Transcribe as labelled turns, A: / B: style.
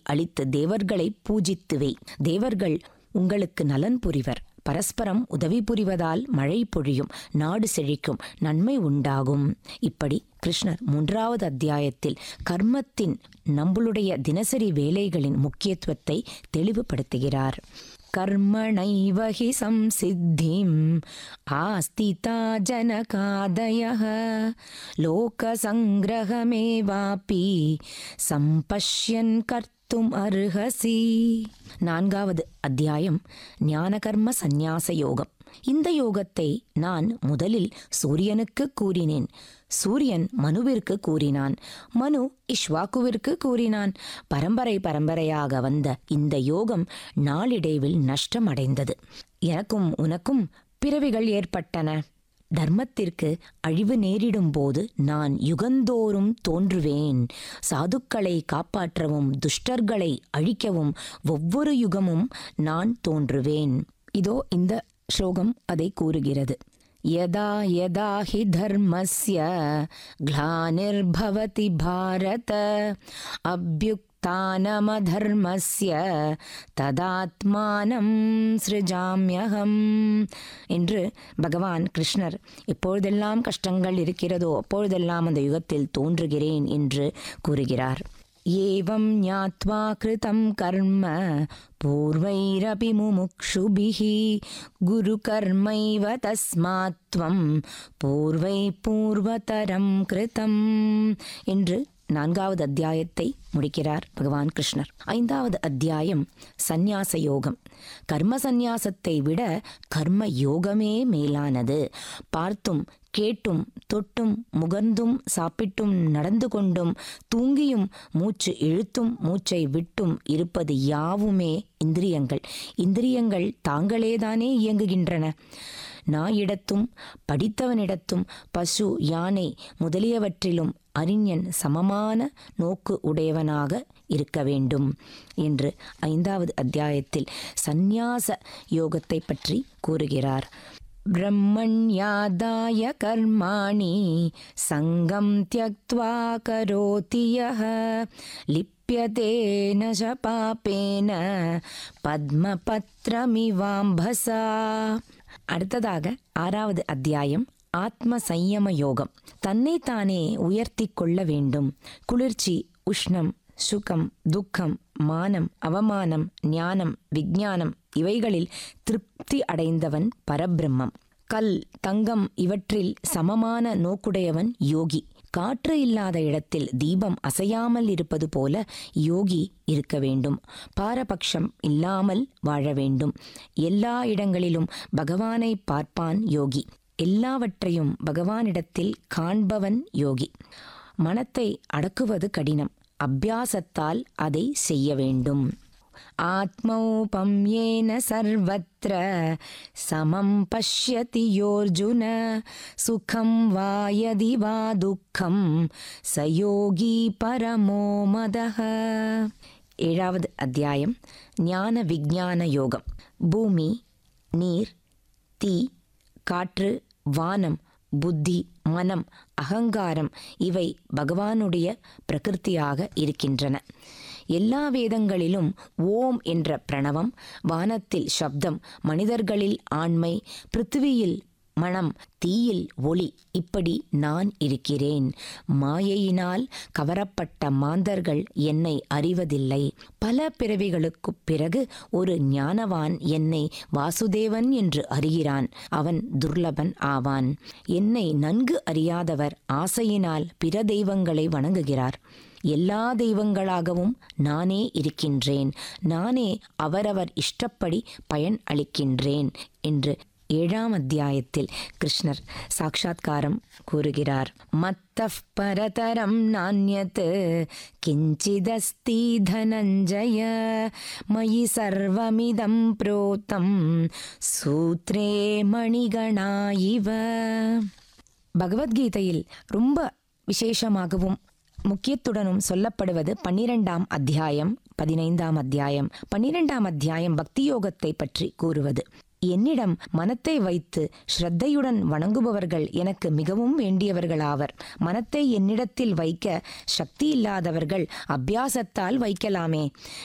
A: அளித்து தேவர்களை பூஜித்துவே தேவர்கள் உங்களுக்கு நலன் புரிவர் பரஸ்பரம் உதவி புரிவதால் மழை பொழியும் நாடு செழிக்கும் நன்மை உண்டாகும் இப்படி கிருஷ்ணர் மூன்றாவது அத்தியாயத்தில் கர்மத்தின் நம்மளுடைய தினசரி வேலைகளின் முக்கியத்துவத்தை தெளிவுபடுத்துகிறார் கர்மணைவ ஹி சம்சித்திம் ஆஸ்திதா ஜனகாதயः லோகசங்கிரகமேவாபி சம்பஷ்யன் கர்த்தும் அருகசி நான்காவது அத்தியாயம் ஞானகர்ம சந்நியாச யோகம் இந்த யோகத்தை நான் முதலில் சூரியனுக்கு கூறினேன் சூரியன் மனுவிற்கு கூறினான் மனு இஷ்வாக்குவிற்கு கூறினான் பரம்பரை பரம்பரையாக வந்த இந்த யோகம் நாளிடைவில் நஷ்டமடைந்தது எனக்கும் உனக்கும் பிறவிகள் ஏற்பட்டன தர்மத்திற்கு அழிவு நேரிடும் போது நான் யுகந்தோறும் தோன்றுவேன் சாதுக்களை காப்பாற்றவும் துஷ்டர்களை அழிக்கவும் ஒவ்வொரு யுகமும் நான் தோன்றுவேன் இதோ இந்த ஸ்லோகம் அதை கூறுகிறது யதா யதா ஹி தர்மஸ்ய ग्लानिर्भवति भारत அபியுக்தானமதர்மஸ்ய ததாத்மானம் சிருஜாமியகம் என்று பகவான் கிருஷ்ணர் எப்பொழுதெல்லாம் கஷ்டங்கள் இருக்கிறதோ அப்பொழுதெல்லாம் அந்த யுகத்தில் தோன்றுகிறேன் என்று கூறுகிறார் ஏவம் ஞாத்வா கிருதம் கர்ம பூர்வைரபி முமுக்ஷுபிः குருகர்மைவ தஸ்மாத் त्वं பூர்வை பூர்வதரம் கிருதம் என்று நான்காவது அத்தியாயத்தை முடிக்கிறார் பகவான் கிருஷ்ணர் ஐந்தாவது அத்தியாயம் சந்நியாச யோகம் கர்ம சந்நியாசத்தை விட கர்ம யோகமே மேலானது பார்த்தும் கேட்டும் தொட்டும் முகர்ந்தும் சாப்பிட்டும் நடந்து கொண்டும் தூங்கியும் மூச்சு இழுத்தும் மூச்சை விட்டும் இருப்பது யாவுமே இந்திரியங்கள் இந்திரியங்கள் தாங்களேதானே இயங்குகின்றன நாயிடத்தும் படித்தவனிடத்தும் பசு யானை முதலியவற்றிலும் அறிஞன் சமமான நோக்கு உடையவனாக இருக்க வேண்டும் என்று ஐந்தாவது அத்தியாயத்தில் சந்நியாச யோகத்தை பற்றி கூறுகிறார் ब्रह्मण्यादाय कर्माणि सङ्गं त्यक्त्वा करोति यः लिप्यते न च पापेन பத்மபத்ரமிவாம்பசா அடுத்ததாக ஆறாவது அத்தியாயம் ஆத்ம சையம யோகம் தன்னைத்தானே உயர்த்தி கொள்ள வேண்டும் குளிர்ச்சி உஷ்ணம் சுகம் துக்கம் மானம் அவமானம் ஞானம் விஞ்ஞானம் இவைகளில் திருப்தி அடைந்தவன் பரபிரம்மம் கல் தங்கம் இவற்றில் சமமான நோக்குடையவன் யோகி காற்று இல்லாத இடத்தில் தீபம் அசையாமல் இருப்பது போல யோகி இருக்க வேண்டும் பாரபட்சம் இல்லாமல் வாழ வேண்டும் எல்லா இடங்களிலும் பகவானை பார்ப்பான் யோகி எல்லாவற்றையும் பகவானிடத்தில் காண்பவன் யோகி மனத்தை அடக்குவது கடினம் அபியாசத்தால் அதை செய்ய வேண்டும் ஆத்மௌபம்யேன சர்வத்ர சமம் பஷ்யதி யோர்ஜுன சுகம் வா யதி வா துக்கம் சயோகி பரமோ மதः ஏழாவது அத்தியாயம் ஞான விஞ்ஞான யோகம் பூமி நீர் தீ காற்று வானம் புத்தி மனம் அகங்காரம் இவை பகவானுடைய பிரகிருத்தியாக இருக்கின்றன எல்லா வேதங்களிலும் ஓம் என்ற பிரணவம் வானத்தில் சப்தம் மனிதர்களில் ஆண்மை பிருத்திவியில் மனம் தீயில் ஒளி இப்படி நான் இருக்கிறேன் மாயையினால் கவரப்பட்ட மாந்தர்கள் என்னை அறிவதில்லை பல பிறவிகளுக்குப் பிறகு ஒரு ஞானவான் என்னை வாசுதேவன் என்று அறிகிறான் அவன் துர்லபன் ஆவான் என்னை நன்கு அறியாதவர் ஆசையினால் பிற தெய்வங்களை வணங்குகிறார் எல்லா தெய்வங்களாகவும் நானே இருக்கின்றேன் நானே அவரவர் இஷ்டப்படி பயன் அளிக்கின்றேன் என்று ஏழாம் அத்தியாயத்தில் கிருஷ்ணர் சாட்சாத்காரம் கூறுகிறார் மத்த பரதரம் நானியத் கிஞ்சிதஸ்தி தனஞ்சய மயி சர்வமிதம் புரோத்தம் சூத்ரே மணிகணா இவ பகவத்கீதையில் ரொம்ப விசேஷமாகவும் முக்கியத்துடனும் சொல்லப்படுவது பன்னிரெண்டாம் அத்தியாயம் பதினைந்தாம் அத்தியாயம் பன்னிரெண்டாம் அத்தியாயம் பக்தி யோகத்தை பற்றி கூறுவது என்னிடம் மனத்தை வைத்து ஸ்ரத்தையுடன் வணங்குபவர்கள் எனக்கு மிகவும் வேண்டியவர்களாவர் மனத்தை என்னிடத்தில் வைக்க சக்தி இல்லாதவர்கள் அபியாசத்தால் வைக்கலாமே